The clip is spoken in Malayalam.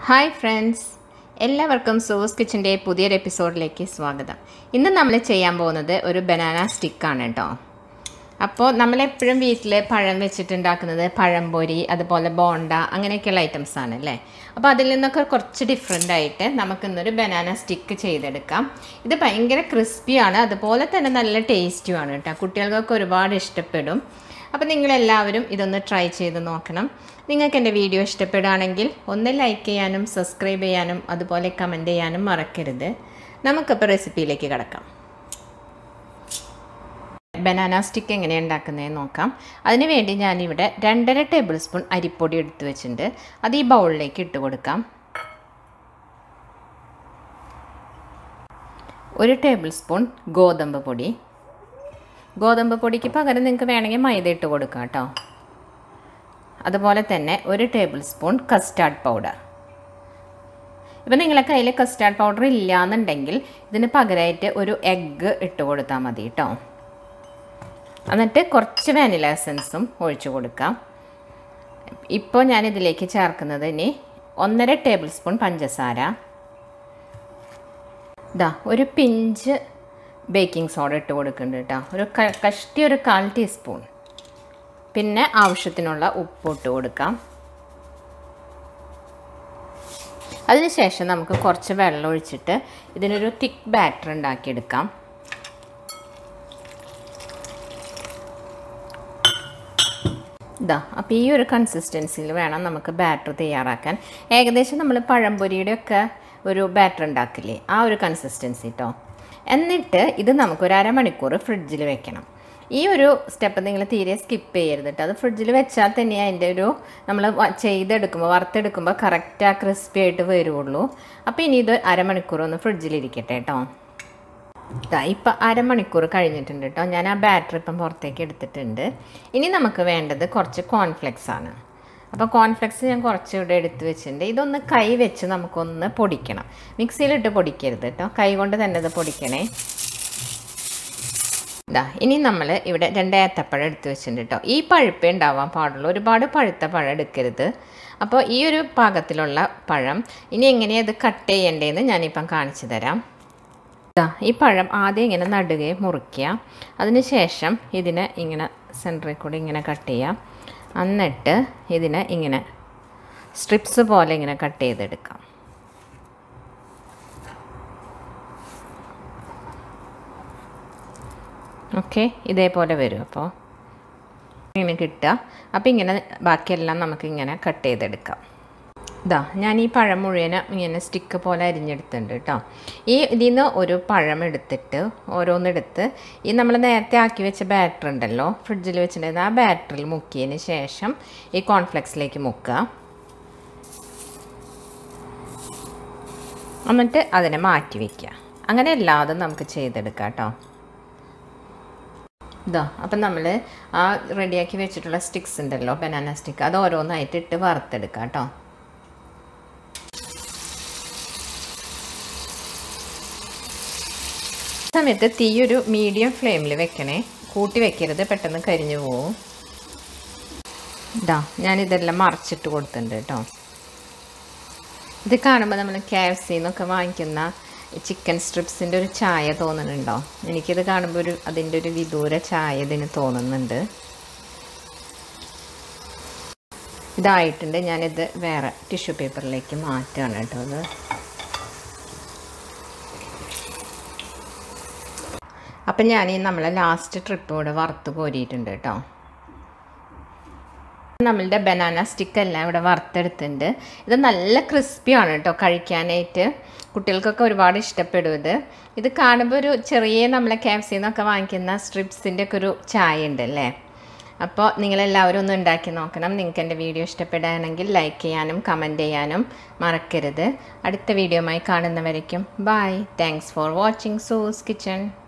ഹായ് ഫ്രണ്ട്സ് എല്ലാവർക്കും സോസ് കിച്ചൻ്റെ പുതിയൊരു എപ്പിസോഡിലേക്ക് സ്വാഗതം ഇന്ന് നമ്മൾ ചെയ്യാൻ പോകുന്നത് ഒരു ബനാന സ്റ്റിക്കാണ് കേട്ടോ അപ്പോൾ നമ്മളെപ്പോഴും വീട്ടിൽ പഴം വെച്ചിട്ടുണ്ടാക്കുന്നത് പഴംപൊരി അതുപോലെ ബോണ്ട അങ്ങനെയൊക്കെയുള്ള ഐറ്റംസ് ആണ് അല്ലേ അപ്പോൾ അതിൽ നിന്നൊക്കെ കുറച്ച് ഡിഫറെൻ്റ് ആയിട്ട് നമുക്കിന്നൊരു ബനാന സ്റ്റിക്ക് ചെയ്തെടുക്കാം ഇത് ഭയങ്കര ക്രിസ്പിയാണ് അതുപോലെ തന്നെ നല്ല ടേസ്റ്റുമാണ് കേട്ടോ കുട്ടികൾക്കൊക്കെ ഒരുപാട് ഇഷ്ടപ്പെടും അപ്പോൾ നിങ്ങളെല്ലാവരും ഇതൊന്ന് ട്രൈ ചെയ്ത് നോക്കണം നിങ്ങൾക്ക് എൻ്റെ വീഡിയോ ഇഷ്ടപ്പെടുകയാണെങ്കിൽ ഒന്ന് ലൈക്ക് ചെയ്യാനും സബ്സ്ക്രൈബ് ചെയ്യാനും അതുപോലെ കമൻറ്റ് ചെയ്യാനും മറക്കരുത് നമുക്കിപ്പോൾ റെസിപ്പിയിലേക്ക് കിടക്കാം ബനാന സ്റ്റിക്ക് എങ്ങനെയാണ് ഉണ്ടാക്കുന്നതെന്ന് നോക്കാം അതിന് വേണ്ടി ഞാനിവിടെ രണ്ടര ടേബിൾ സ്പൂൺ അരിപ്പൊടി എടുത്തു വെച്ചിട്ടുണ്ട് അത് ഈ ബൗളിലേക്ക് ഇട്ട് കൊടുക്കാം ഒരു ടേബിൾ സ്പൂൺ ഗോതമ്പ് പൊടി ഗോതമ്പ് പൊടിക്ക് പകരം നിങ്ങൾക്ക് വേണമെങ്കിൽ മൈദ ഇട്ട് കൊടുക്കാം കേട്ടോ അതുപോലെ തന്നെ ഒരു ടേബിൾ സ്പൂൺ കസ്റ്റാർഡ് പൗഡർ ഇപ്പം നിങ്ങളെ കയ്യിൽ കസ്റ്റാർഡ് പൗഡർ ഇല്ല എന്നുണ്ടെങ്കിൽ ഇതിന് പകരമായിട്ട് ഒരു എഗ്ഗ് ഇട്ട് കൊടുത്താൽ മതി കേട്ടോ എന്നിട്ട് കുറച്ച് വാനില എസൻസും ഒഴിച്ചു കൊടുക്കാം ഇപ്പോൾ ഞാൻ ഇതിലേക്ക് ചേർക്കുന്നത് ഇനി ഒന്നര ടേബിൾ സ്പൂൺ പഞ്ചസാര ഇതാ ഒരു പിഞ്ച് ബേക്കിംഗ് സോഡ ഇട്ട് കൊടുക്കുന്നുണ്ട് കേട്ടോ ഒരു കഷ്ടി ഒരു കാൽ ടീസ്പൂൺ പിന്നെ ആവശ്യത്തിനുള്ള ഉപ്പ് ഇട്ട് കൊടുക്കാം അതിനുശേഷം നമുക്ക് കുറച്ച് വെള്ളം ഒഴിച്ചിട്ട് ഇതിനൊരു തിക്ക് ബാറ്റർ ഉണ്ടാക്കിയെടുക്കാം ഇതാ അപ്പോൾ ഈ ഒരു കൺസിസ്റ്റൻസിയിൽ വേണം നമുക്ക് ബാറ്റർ തയ്യാറാക്കാൻ ഏകദേശം നമ്മൾ പഴംപൊരിയുടെ ഒക്കെ ഒരു ബാറ്റർ ഉണ്ടാക്കില്ലേ ആ ഒരു കൺസിസ്റ്റൻസി കേട്ടോ എന്നിട്ട് ഇത് നമുക്കൊരു അരമണിക്കൂർ ഫ്രിഡ്ജിൽ വെക്കണം ഈ ഒരു സ്റ്റെപ്പ് നിങ്ങൾ തീരെ സ്കിപ്പ് ചെയ്യരുത് കേട്ടോ അത് ഫ്രിഡ്ജിൽ വെച്ചാൽ തന്നെ അതിൻ്റെ ഒരു നമ്മൾ ചെയ്തെടുക്കുമ്പോൾ വറുത്തെടുക്കുമ്പോൾ കറക്റ്റ് ആ ക്രിസ്പി ആയിട്ട് വരുള്ളൂ അപ്പോൾ ഇനി ഇത് അരമണിക്കൂർ ഒന്ന് ഫ്രിഡ്ജിലിരിക്കട്ടെ കേട്ടോ ഇതാ ഇപ്പം അരമണിക്കൂർ കഴിഞ്ഞിട്ടുണ്ട് കേട്ടോ ഞാൻ ആ ബാറ്ററി ഇപ്പം പുറത്തേക്ക് എടുത്തിട്ടുണ്ട് ഇനി നമുക്ക് വേണ്ടത് കുറച്ച് കോൺഫ്ലെക്സ് ആണ് അപ്പോൾ കോൺഫ്ലെക്സ് ഞാൻ കുറച്ച് ഇവിടെ എടുത്ത് വെച്ചിട്ടുണ്ട് ഇതൊന്ന് കൈ വെച്ച് നമുക്കൊന്ന് പൊടിക്കണം മിക്സിയിലിട്ട് പൊടിക്കരുത് കേട്ടോ കൈ കൊണ്ട് തന്നെ ഇത് പൊടിക്കണേ ഇതാ ഇനി നമ്മൾ ഇവിടെ രണ്ട് ഏത്തപ്പഴം എടുത്ത് വെച്ചിട്ടുണ്ട് കേട്ടോ ഈ പഴുപ്പേ ഉണ്ടാവാൻ പാടുള്ളൂ ഒരുപാട് പഴുത്ത പഴം എടുക്കരുത് അപ്പോൾ ഈ ഒരു പാകത്തിലുള്ള പഴം ഇനി എങ്ങനെയാണ് ഇത് കട്ട് ചെയ്യേണ്ടതെന്ന് ഞാനിപ്പം കാണിച്ചു തരാം ഈ പഴം ആദ്യം ഇങ്ങനെ നടുകയും മുറിക്കുക അതിനുശേഷം ഇതിനെ ഇങ്ങനെ സെൻറ്ററിൽ കൂടി ഇങ്ങനെ കട്ട് ചെയ്യുക എന്നിട്ട് ഇതിനെ ഇങ്ങനെ സ്ട്രിപ്സ് പോലെ ഇങ്ങനെ കട്ട് ചെയ്തെടുക്കാം ഓക്കെ ഇതേപോലെ വരും അപ്പോൾ ഇങ്ങനെ കിട്ടുക അപ്പോൾ ഇങ്ങനെ ബാക്കിയെല്ലാം നമുക്കിങ്ങനെ കട്ട് ചെയ്തെടുക്കാം ഇതാ ഞാൻ ഈ പഴം മുഴുവനും ഇങ്ങനെ സ്റ്റിക്ക് പോലെ അരിഞ്ഞെടുത്തിട്ടുണ്ട് കേട്ടോ ഈ ഇതിൽ നിന്ന് ഒരു പഴം എടുത്തിട്ട് ഓരോന്നെടുത്ത് ഈ നമ്മൾ നേരത്തെ ആക്കി വെച്ച ബാറ്റർ ഉണ്ടല്ലോ ഫ്രിഡ്ജിൽ വെച്ചിട്ടുണ്ടായിരുന്ന ആ ബാറ്ററിൽ മുക്കിയതിന് ശേഷം ഈ കോൺഫ്ലെക്സിലേക്ക് മുക്കുക എന്നിട്ട് അതിനെ മാറ്റി വയ്ക്കുക അങ്ങനെ എല്ലാതും നമുക്ക് ചെയ്തെടുക്കാം കേട്ടോ ഇതാ അപ്പം നമ്മൾ ആ റെഡിയാക്കി വെച്ചിട്ടുള്ള സ്റ്റിക്സ് ഉണ്ടല്ലോ ബനാന സ്റ്റിക്ക് അത് ഓരോന്നായിട്ട് ഇട്ട് വറുത്തെടുക്കാം കേട്ടോ സമയത്ത് തീ ഒരു മീഡിയം ഫ്ലെയിമിൽ വെക്കണേ കൂട്ടി വെക്കരുത് പെട്ടെന്ന് കരിഞ്ഞു പോവും ഇതാ ഞാനിതെല്ലാം മറച്ചിട്ട് കൊടുത്തിട്ടുണ്ട് കേട്ടോ ഇത് കാണുമ്പോൾ നമ്മൾ കെ എഫ് സിന്നൊക്കെ വാങ്ങിക്കുന്ന ചിക്കൻ സ്ട്രിപ്സിൻ്റെ ഒരു ചായ തോന്നുന്നുണ്ടോ എനിക്കിത് കാണുമ്പോൾ ഒരു അതിൻ്റെ ഒരു വിദൂര ചായ ഇതിന് തോന്നുന്നുണ്ട് ഇതായിട്ടുണ്ട് ഞാനിത് വേറെ ടിഷ്യൂ പേപ്പറിലേക്ക് മാറ്റുകയാണ് കേട്ടോ അത് അപ്പം ഞാൻ ഈ നമ്മളെ ലാസ്റ്റ് ട്രിപ്പ് ഇവിടെ വറുത്ത് കോരിയിട്ടുണ്ട് കേട്ടോ നമ്മളുടെ ബനാന സ്റ്റിക്കെല്ലാം ഇവിടെ വറുത്തെടുത്തിട്ടുണ്ട് ഇത് നല്ല ക്രിസ്പിയാണ് കേട്ടോ കഴിക്കാനായിട്ട് കുട്ടികൾക്കൊക്കെ ഒരുപാട് ഇഷ്ടപ്പെടും ഇത് ഇത് കാണുമ്പോൾ ഒരു ചെറിയ നമ്മളെ ക്യാപ്സിന്നൊക്കെ വാങ്ങിക്കുന്ന സ്ട്രിപ്സിൻ്റെ ഒക്കെ ഒരു ചായ ഉണ്ട് അല്ലേ അപ്പോൾ നിങ്ങളെല്ലാവരും ഒന്ന് ഉണ്ടാക്കി നോക്കണം നിങ്ങൾക്ക് എൻ്റെ വീഡിയോ ഇഷ്ടപ്പെടുകയാണെങ്കിൽ ലൈക്ക് ചെയ്യാനും കമൻറ്റ് ചെയ്യാനും മറക്കരുത് അടുത്ത വീഡിയോയുമായി കാണുന്നവരേക്കും bye thanks for watching Sue's kitchen